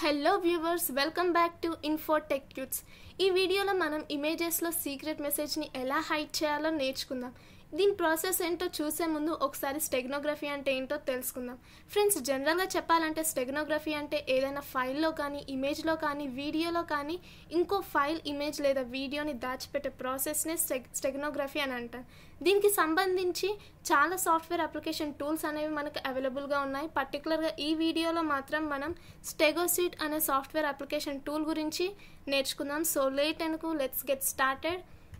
hello viewers welcome back to Infotech Tuts ఈ వీడియోలో మనం ఇమేజెస్లో సీక్రెట్ మెసేజ్ని ఎలా హైడ్ చేయాలో నేర్చుకుందాం దీని ప్రాసెస్ ఏంటో చూసే ముందు ఒకసారి స్టెగ్నోగ్రఫీ అంటే ఏంటో తెలుసుకుందాం ఫ్రెండ్స్ జనరల్గా చెప్పాలంటే స్టెగ్నోగ్రఫీ అంటే ఏదైనా ఫైల్లో కానీ ఇమేజ్లో కానీ వీడియోలో కానీ ఇంకో ఫైల్ ఇమేజ్ లేదా వీడియోని దాచిపెట్టే ప్రాసెస్నే స్టెగ్ స్టెగ్నోగ్రఫీ అని అంటారు దీనికి సంబంధించి చాలా సాఫ్ట్వేర్ అప్లికేషన్ టూల్స్ అనేవి మనకు అవైలబుల్గా ఉన్నాయి పర్టికులర్గా ఈ వీడియోలో మాత్రం మనం స్టెగోసీట్ అనే సాఫ్ట్వేర్ అప్లికేషన్ టూల్ గురించి నేర్చుకుందాం సో లేట్ అనుకు let's get started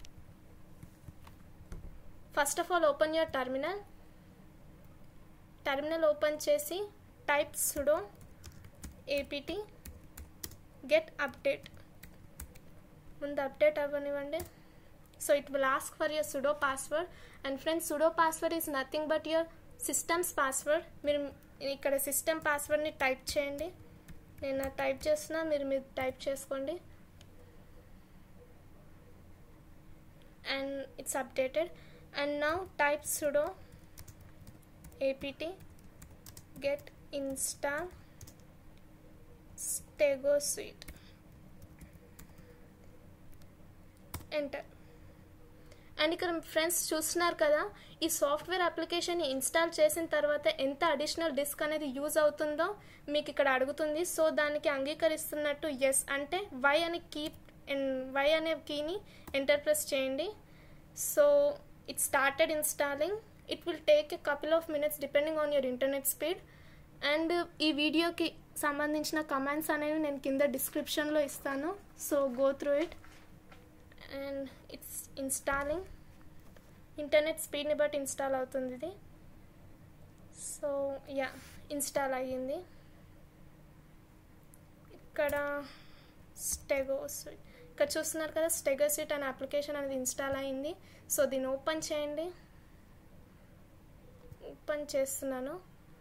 first of all open your terminal terminal open చేసి type sudo APT get update ముందు అప్డేట్ అవ్వనివ్వండి so it will ask for your sudo password and friends sudo password is nothing but your systems password మీరు ఇక్కడ system పాస్వర్డ్ని type చేయండి నేను type చేస్తున్నా మీరు మీరు టైప్ చేసుకోండి and it's updated and now type sudo apt get install stego suite enter and ఇక్కడ friends చూస్తున్నారు కదా ఈ సాఫ్ట్వేర్ అప్లికేషన్ని ఇన్స్టాల్ చేసిన తర్వాత ఎంత అడిషనల్ డిస్క్ అనేది యూజ్ అవుతుందో మీకు ఇక్కడ అడుగుతుంది సో దానికి అంగీకరిస్తున్నట్టు ఎస్ అంటే వై అనే కీ వై అనే కీని ఎంటర్ ప్రెస్ చేయండి so it started installing it will take a couple of minutes depending on your internet speed and ఈ వీడియోకి సంబంధించిన కమెంట్స్ అనేవి నేను కింద డిస్క్రిప్షన్లో ఇస్తాను so go through it and it's installing internet స్పీడ్ని బట్టి ఇన్స్టాల్ అవుతుంది ఇది సో యా ఇన్స్టాల్ అయ్యింది ఇక్కడ స్టెగోస్ ఇక్కడ చూస్తున్నారు కదా స్టెగోసిట్ అనే అప్లికేషన్ అనేది ఇన్స్టాల్ అయింది సో దీన్ని ఓపెన్ చేయండి ఓపెన్ చేస్తున్నాను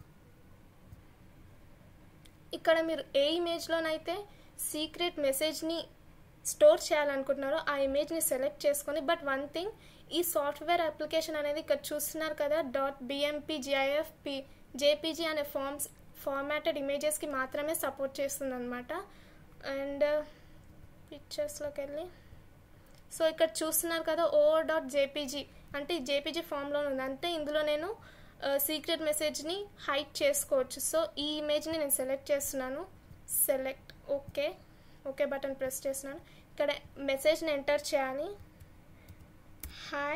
ఇక్కడ మీరు ఏ ఇమేజ్లోనైతే సీక్రెట్ మెసేజ్ని స్టోర్ చేయాలనుకుంటున్నారో ఆ ఇమేజ్ని సెలెక్ట్ చేసుకొని బట్ వన్ థింగ్ ఈ సాఫ్ట్వేర్ అప్లికేషన్ అనేది ఇక్కడ చూస్తున్నారు కదా dot BMP GIF P JPG అనే ఫార్మ్స్ ఫార్మాటెడ్ ఇమేజెస్కి మాత్రమే సపోర్ట్ చేస్తుంది అనమాట అండ్ పిక్చర్స్లోకి వెళ్ళి సో ఇక్కడ చూస్తున్నారు కదా ఓ డాట్ జేపీజీ అంటే జేపీజీ ఫామ్లో ఉంది అంటే ఇందులో నేను సీక్రెట్ మెసేజ్ని హైడ్ చేసుకోవచ్చు సో ఈ ఇమేజ్ని నేను సెలెక్ట్ చేస్తున్నాను select okay okay button press చేస్తున్నాను ఇక్కడ మెసేజ్ని ఎంటర్ చేయాలి hi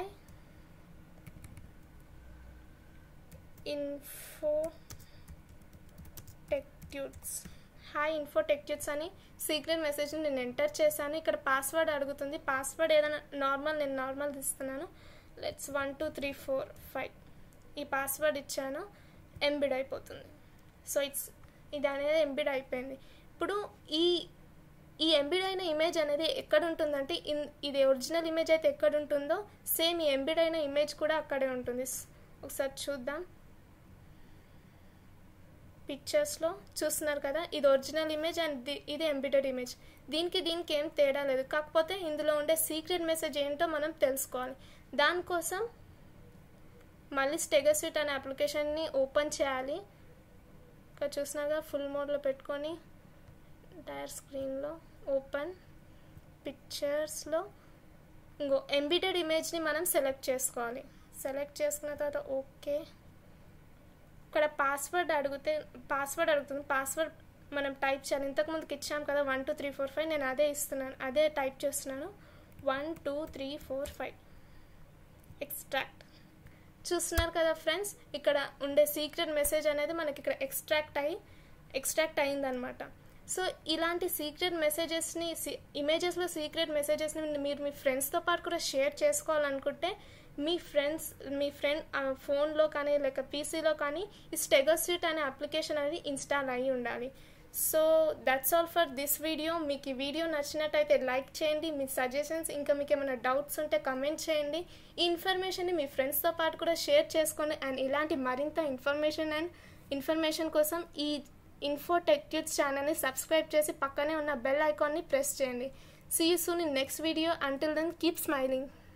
Info Tech Tuts hi Info Tech Tuts అని సీక్రెట్ మెసేజ్ని నేను ఎంటర్ చేశాను ఇక్కడ పాస్వర్డ్ అడుగుతుంది పాస్వర్డ్ ఏదైనా నార్మల్ నేను నార్మల్ ఇస్తున్నాను let's one two three four five ఈ పాస్వర్డ్ ఇచ్చాను ఎంబిడ్ అయిపోతుంది సో ఇట్స్ ఇది అనేది ఎంబిడ్ అయిపోయింది ఇప్పుడు ఈ ఈ ఎంబిడ్ అయిన ఇమేజ్ అనేది ఎక్కడ ఉంటుందంటే ఇన్ ఇది ఒరిజినల్ ఇమేజ్ అయితే ఎక్కడ ఉంటుందో సేమ్ ఈ ఎంబిడ్ అయిన ఇమేజ్ కూడా అక్కడే ఉంటుంది ఒకసారి చూద్దాం పిక్చర్స్లో చూస్తున్నారు కదా ఇది ఒరిజినల్ ఇమేజ్ అండ్ ఇది ఎంబిటెడ్ ఇమేజ్ దీనికి దీనికి ఏం తేడా లేదు కాకపోతే ఇందులో ఉండే సీక్రెట్ మెసేజ్ ఏంటో మనం తెలుసుకోవాలి దానికోసం మళ్ళీ స్టెగస్విట్ అనే అప్లికేషన్ని ఓపెన్ చేయాలి ఇక్కడ చూస్తున్నారు కదా ఫుల్ మోడ్లో పెట్టుకొని టైర్ స్క్రీన్లో ఓపెన్ పిక్చర్స్లో ఇంకో ఎంబిటెడ్ ఇమేజ్ని మనం సెలెక్ట్ చేసుకోవాలి సెలెక్ట్ చేసుకున్న తర్వాత ఓకే ఇక్కడ పాస్వర్డ్ అడిగితే పాస్వర్డ్ అడుగుతుంది పాస్వర్డ్ మనం టైప్ చేయాలి ఇంతకు ముందుకు ఇచ్చాం కదా one two three four five నేను అదే ఇస్తున్నాను అదే టైప్ చేస్తున్నాను one two three four five extract చూస్తున్నారు కదా ఫ్రెండ్స్ ఇక్కడ ఉండే సీక్రెట్ మెసేజ్ అనేది మనకి ఇక్కడ ఎక్స్ట్రాక్ట్ అయ్యి ఎక్స్ట్రాక్ట్ అయిందనమాట సో ఇలాంటి సీక్రెట్ మెసేజెస్ని ఇమేజెస్లో సీక్రెట్ మెసేజెస్ని మీరు మీ ఫ్రెండ్స్తో పాటు కూడా షేర్ చేసుకోవాలనుకుంటే మీ ఫ్రెండ్స్ మీ ఫ్రెండ్ ఫోన్లో కానీ లేక పీసీలో కానీ ఈ స్టెగోస్ట్రీట్ అనే అప్లికేషన్ అనేది ఇన్స్టాల్ అయ్యి ఉండాలి so that's all for this video మీకు ఈ వీడియో నచ్చినట్టయితే లైక్ చేయండి మీ సజెషన్స్ ఇంకా మీకు ఏమైనా డౌట్స్ ఉంటే కమెంట్ చేయండి ఈ ఇన్ఫర్మేషన్ని మీ ఫ్రెండ్స్తో పాటు కూడా షేర్ చేసుకోండి అండ్ ఇలాంటి మరింత ఇన్ఫర్మేషన్ అండ్ ఇన్ఫర్మేషన్ కోసం ఈ ఇన్ఫో టెక్ట్యూట్స్ ఛానల్ని సబ్స్క్రైబ్ చేసి పక్కనే ఉన్న బెల్ ఐకాన్ని ప్రెస్ చేయండి see you soon in next video until then keep smiling